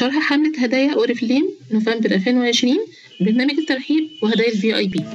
شرح حملة هدايا أوريفليم نوفمبر 2020 برنامج الترحيب وهدايا الفي اي بي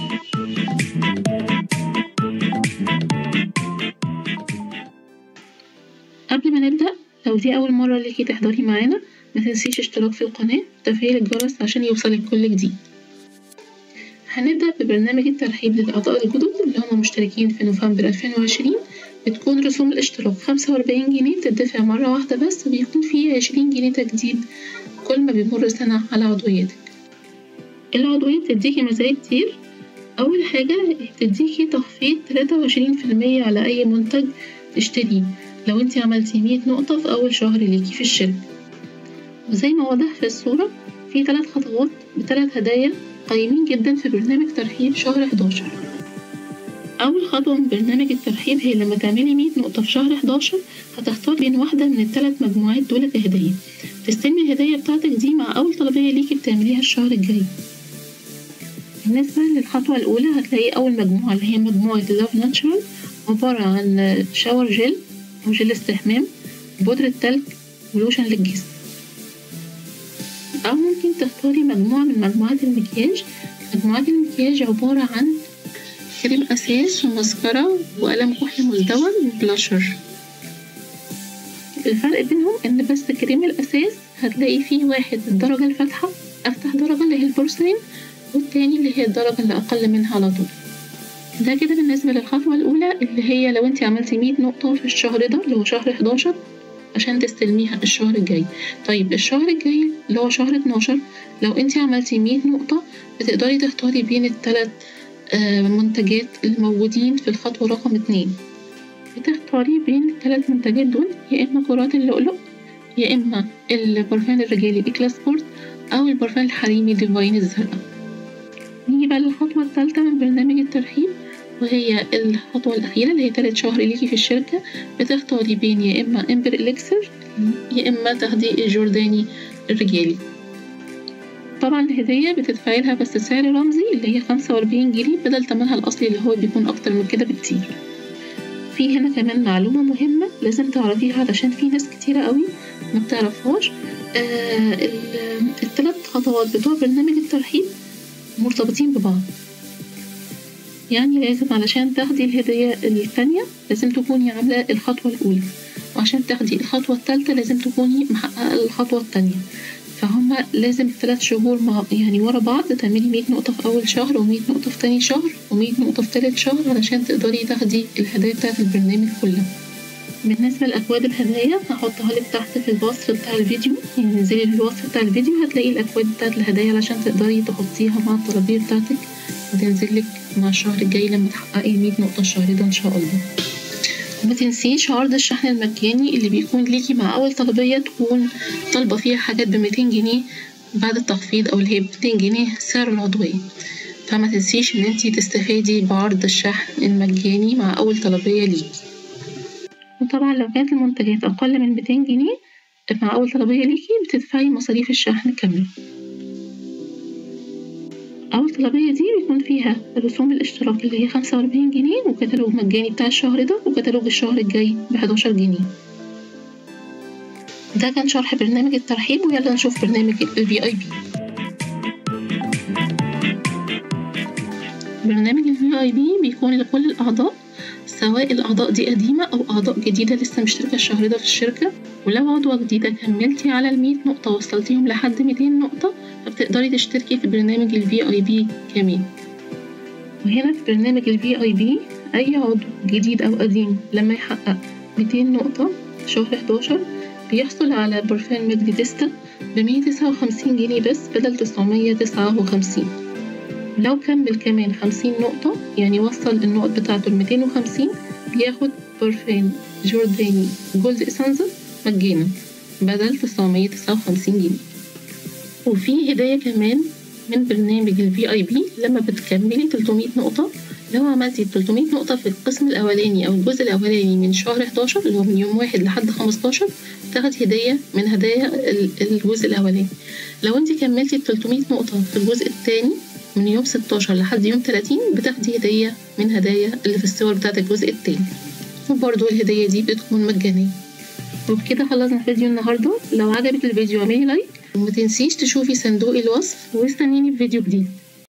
قبل ما نبدأ لو دي أول مرة ليكي تحضري معانا ما تنسيش اشتراك في القناة وتفعيل الجرس عشان يوصلك كل جديد هنبدأ ببرنامج الترحيب للأعضاء الجدد اللي هم مشتركين في نوفمبر 2020 بتكون رسوم الاشتراك خمسة وأربعين جنيه بتدفع مرة واحدة بس وبيكون فيه عشرين جنيه تجديد كل ما بيمر سنة على عضويتك العضوية بتديكي مزايا كتير أول حاجة بتديكي تخفيض تلاتة وعشرين في المية على أي منتج تشتريه لو انتي عملتي مية نقطة في أول شهر ليكي في الشركة وزي ما واضح في الصورة في تلات خطوات بتلات هدايا قيمين جدا في برنامج ترحيب شهر 11 أول خطوة من برنامج الترحيب هي لما تعملي 100 نقطة في شهر 11 هتختار بين واحدة من الثلاث مجموعات دول كهدية تستلمي الهدية بتاعتك دي مع أول طلبية ليكي بتعمليها الشهر الجاي بالنسبة للخطوة الأولى هتلاقي أول مجموعة اللي هي مجموعة لاف ناتشورال عبارة عن شاور جل وجل استحمام بودرة تلج ولوشن للجسم أو ممكن تختاري مجموعة من مجموعات المكياج مجموعات المكياج عبارة عن كريم أساس ومسكرة وقلم كحل مزدوج وبلاشر الفرق بينهم إن بس كريم الأساس هتلاقي فيه واحد الدرجة الفاتحة أفتح درجة اللي هي البورسلين والتاني اللي هي الدرجة اللي أقل منها على طول ده كده بالنسبة للخطوة الأولى اللي هي لو انت عملتي مية نقطة في الشهر ده اللي هو شهر 11 عشان تستلميها الشهر الجاي طيب الشهر الجاي اللي هو شهر 12 لو انت عملتي مية نقطة بتقدري تختاري بين التلات منتجات الموجودين في الخطوة رقم اتنين بتختاري بين الثلاث منتجات دول يا إما كرات اللؤلؤ يا إما البرفان الرجالي إكلاس سبورت أو البرفان الحريمي ديفاين الزرقاء نيجي بقى للخطوة الثالثة من برنامج الترحيب وهي الخطوة الأخيرة اللي هي تالت شهر ليكي في الشركة بتختاري بين يا إما إمبر إليكسر يا إما تاخدي الجورداني الرجالي طبعا الهدية بتدفعي لها بس سعر رمزي اللي هي خمسة وأربعين جنيه بدل تمنها الأصلي اللي هو بيكون أكتر من كده بكتير في هنا كمان معلومة مهمة لازم تعرفيها علشان في ناس كتيرة قوي ما بتعرفهاش آه الثلاث خطوات بتوع برنامج الترحيب مرتبطين ببعض يعني لازم علشان تاخدي الهدية التانية لازم تكوني عاملة الخطوة الأولى وعشان تاخدي الخطوة التالتة لازم تكوني محققة الخطوة التانية فهم لازم الثلاث شهور مع يعني ورا بعض تعملي مية نقطة في أول شهر ومية نقطة في تاني شهر ومية نقطة في تالت شهر علشان تقدري تاخدي الهدايا بتاعة البرنامج كلها بالنسبة لأكواد الهدايا هحطها لك تحت في الوصف بتاع الفيديو يعني انزلي للوصف بتاع الفيديو هتلاقي الأكواد بتاعة الهدايا علشان تقدري تحطيها مع الطلبية بتاعتك وتنزلك مع الشهر الجاي لما تحققي مية نقطة الشهر ده إن شاء الله وما تنسيش عرض الشحن المجاني اللي بيكون ليكي مع أول طلبية تكون طالبة فيها حاجات بميتين جنيه بعد التخفيض أو اللي هي بميتين جنيه سعر العضوية فما تنسيش إن انتي تستفادي بعرض الشحن المجاني مع أول طلبية ليكي وطبعا لو كانت المنتجات أقل من ميتين جنيه مع أول طلبية ليكي بتدفعي مصاريف الشحن كاملة أول طلبية دي بيكون فيها رسوم الاشتراك اللي هي خمسة وأربعين جنيه وكتالوج مجاني بتاع الشهر ده وكتالوج الشهر الجاي بحداشر جنيه ده كان شرح برنامج الترحيب ويلا نشوف برنامج ال VIP برنامج ال VIP بيكون لكل الأعضاء سواء الأعضاء دي قديمة أو أعضاء جديدة لسه مشتركة الشهر ده في الشركة ولو عضوة جديدة كملتي على المية نقطة وصلتيهم لحد ميتين نقطة فبتقدري تشتركي في برنامج ال VIP كمان وهنا في برنامج ال VIP أي عضو جديد أو قديم لما يحقق ميتين نقطة في شهر 11 بيحصل على برفان مجدي ديستا بمية تسعة وخمسين جنيه بس بدل تسعمية تسعة وخمسين لو كمل كمان خمسين نقطة يعني وصل النقط بتاعته لميتين وخمسين بياخد برفان جورداني جولد إسانزا مجانا بدل تسعمية تسعة وخمسين جنيه وفي هدية كمان من برنامج ال VIP لما بتكملي 300 نقطة لو عملتي 300 نقطة في القسم الأولاني أو الجزء الأولاني من شهر 11 اللي هو من يوم واحد لحد 15 تاخدي هدية من هدايا الجزء الأولاني لو انت كملتي 300 نقطة في الجزء الثاني من يوم 16 لحد يوم 30 بتاخدي هدية من هدايا اللي في الصور بتاعت الجزء التاني وبرضه الهدية دي بتكون مجانية وبكده خلصنا فيديو النهارده لو عجبك الفيديو اعملي لايك ومتنسيش تشوفي صندوق الوصف واستنيني في فيديو جديد